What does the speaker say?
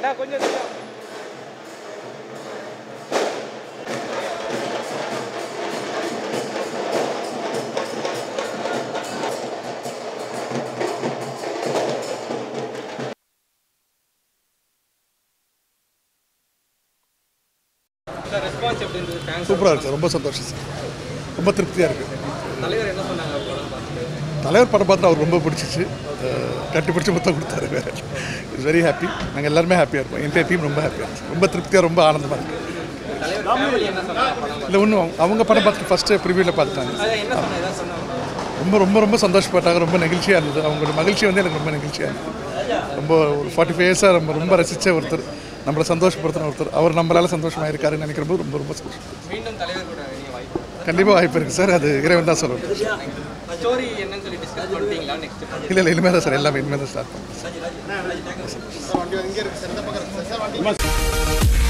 நான் கொஞ்சம் தூரம். சார் ரெஸ்பான்ஸ் எப்படி இருந்தது ஃபேன்ஸ் சூப்பராக இருக்குது ரொம்ப சந்தோஷம் சார் ரொம்ப திருப்தியாக இருக்குது தலைவர் என்ன சொன்னாங்க படம் பார்த்துட்டு தலைவர் படம் பார்த்து அவருக்கு ரொம்ப பிடிச்சிச்சு அஹ் கட்டி பிடிச்சி முத்தம் கொடுத்தாரு வேறு இட்ஸ் வெரி ஹாப்பி நாங்கள் எல்லாருமே ஹாப்பியாக இருப்போம் என்டையர் டீம் ரொம்ப ஹாப்பியாக இருக்கு ரொம்ப திருப்தியாக ரொம்ப ஆனந்தமாக இருக்குது தலைவர் ஃபேமிலி என்ன சொன்னாங்க படம் இல்லை ஒன்றும் அவங்க படம் பார்த்துட்டு ஃபஸ்ட்டு ப்ரிவியூவில் பார்த்துட்டாங்க அதான் என்ன சொன்னாங்க ஏதாவது சொன்னாங்க ரொம்ப ரொம்ப ரொம்ப சந்தோஷப்பட்டாங்க ரொம்ப நெகிழ்ச்சியாக இருந்தது அவங்களோட மகிழ்ச்சி வந்து எனக்கு ரொம்ப நெகிழ்ச்சியாக இருந்தது ரொம்ப ஒரு ஃபார்ட்டி ஃபைவ் இயர்ஸாக ரொம்ப ரொம்ப ரசித்த ஒருத்தர் நம்மளை சந்தோஷப்படுத்தின ஒருத்தர் அவர் நம்மளால சந்தோஷமாக இருக்காருன்னு நினைக்கிறப்போ ரொம்ப ரொம்ப சந்தோஷம் மீண்டும் தலைவர் கூட நீங்க வாய்ப்பு கண்டிப்பாக வாய்ப்பு இருக்குது சார் அது இறைவன் தான் சொல்லணும் ஸ்டோரி என்னன்னு சொல்லி டிஸ்கஸ் பண்ணிட்டீங்களா நெக்ஸ்ட் இல்லை இல்லை இனிமேல் தான் சார் எல்லாமே இனிமேல் தான் ஸ்டார்ட் பண்ணுவோம்